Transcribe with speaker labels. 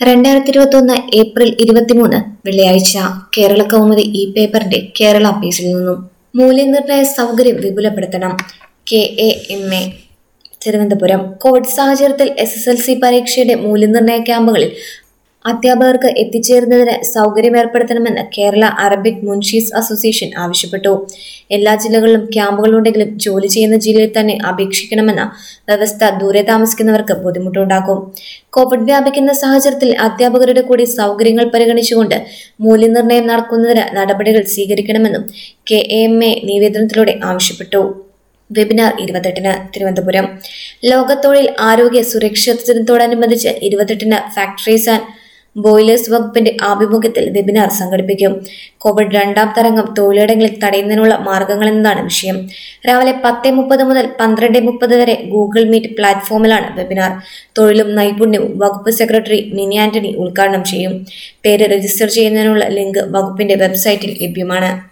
Speaker 1: രണ്ടായിരത്തി ഇരുപത്തി ഒന്ന് ഏപ്രിൽ ഇരുപത്തിമൂന്ന് വെള്ളിയാഴ്ച കേരള കൗമുദി ഇ പേപ്പറിന്റെ കേരള പേജിൽ നിന്നും മൂല്യനിർണ്ണയ സൗകര്യം വിപുലപ്പെടുത്തണം K A M A Thiruvananthapuram covid സാഹചര്യത്തിൽ എസ് എസ് എൽ സി പരീക്ഷയുടെ മൂല്യനിർണ്ണയ ക്യാമ്പുകളിൽ അധ്യാപകർക്ക് എത്തിച്ചേരുന്നതിന് സൗകര്യം ഏർപ്പെടുത്തണമെന്ന് കേരള അറബിക് മുൻഷീസ് അസോസിയേഷൻ ആവശ്യപ്പെട്ടു എല്ലാ ജില്ലകളിലും ക്യാമ്പുകളുണ്ടെങ്കിലും ജോലി ചെയ്യുന്ന ജില്ലയിൽ തന്നെ അപേക്ഷിക്കണമെന്ന വ്യവസ്ഥ ദൂരെ താമസിക്കുന്നവർക്ക് ബുദ്ധിമുട്ടുണ്ടാക്കും കോവിഡ് വ്യാപിക്കുന്ന സാഹചര്യത്തിൽ അധ്യാപകരുടെ കൂടി സൗകര്യങ്ങൾ പരിഗണിച്ചുകൊണ്ട് മൂല്യനിർണ്ണയം നടക്കുന്നതിന് നടപടികൾ സ്വീകരിക്കണമെന്നും കെ എം എ നിവേദനത്തിലൂടെ ആവശ്യപ്പെട്ടു വെബിനാർ ഇരുപത്തെട്ടിന് തിരുവനന്തപുരം ലോകത്തൊഴിൽ ആരോഗ്യ സുരക്ഷിതത്വത്തോടനുബന്ധിച്ച് ഇരുപത്തെട്ടിന് ഫാക്ടറീസ് ആൻഡ് ബോയിലേഴ്സ് വകുപ്പിന്റെ ആഭിമുഖ്യത്തിൽ വെബിനാർ സംഘടിപ്പിക്കും കോവിഡ് രണ്ടാം തരംഗം തൊഴിലിടങ്ങളിൽ തടയുന്നതിനുള്ള മാർഗങ്ങൾ എന്നതാണ് വിഷയം രാവിലെ പത്ത് മുപ്പത് മുതൽ പന്ത്രണ്ട് മുപ്പത് വരെ ഗൂഗിൾ മീറ്റ് പ്ലാറ്റ്ഫോമിലാണ് വെബിനാർ തൊഴിലും നൈപുണ്യവും വകുപ്പ് സെക്രട്ടറി മിനി ആന്റണി ഉദ്ഘാടനം ചെയ്യും പേര് രജിസ്റ്റർ ചെയ്യുന്നതിനുള്ള ലിങ്ക് വകുപ്പിന്റെ വെബ്സൈറ്റിൽ ലഭ്യമാണ്